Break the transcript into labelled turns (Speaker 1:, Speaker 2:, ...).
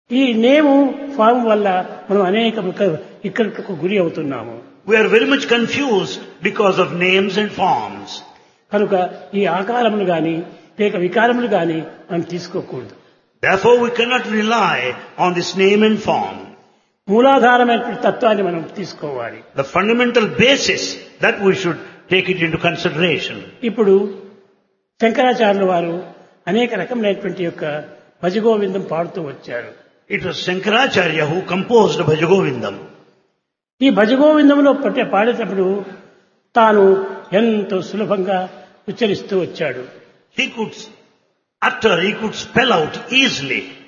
Speaker 1: ఈ నేము ఫామ్ వల్ల మనం అనేక ఇక్కడికి గురి అవుతున్నాము
Speaker 2: We are very much confused because of names and forms.
Speaker 1: కనుక ఈ ఆకారములు గాని లేక వికారములు గాని మనం తీసుకోకూడదు
Speaker 2: Therefore, we cannot rely on this name and form.
Speaker 1: మూలాధారమైనటువంటి తత్వాన్ని మనం తీసుకోవాలి
Speaker 2: The fundamental basis that we should take it into consideration.
Speaker 1: ఇప్పుడు శంకరాచార్యుల వారు అనేక రకములైనటువంటి యొక్క భజగోవిందం పాడుతూ వచ్చారు
Speaker 2: It was Shankaracharya who composed Bhajagovindam.
Speaker 1: ఈ భజగోవిందంలో పట్టే పాడేటప్పుడు తాను ఎంతో సులభంగా ఉచ్చరిస్తూ వచ్చాడు
Speaker 2: He could utter, he could spell out easily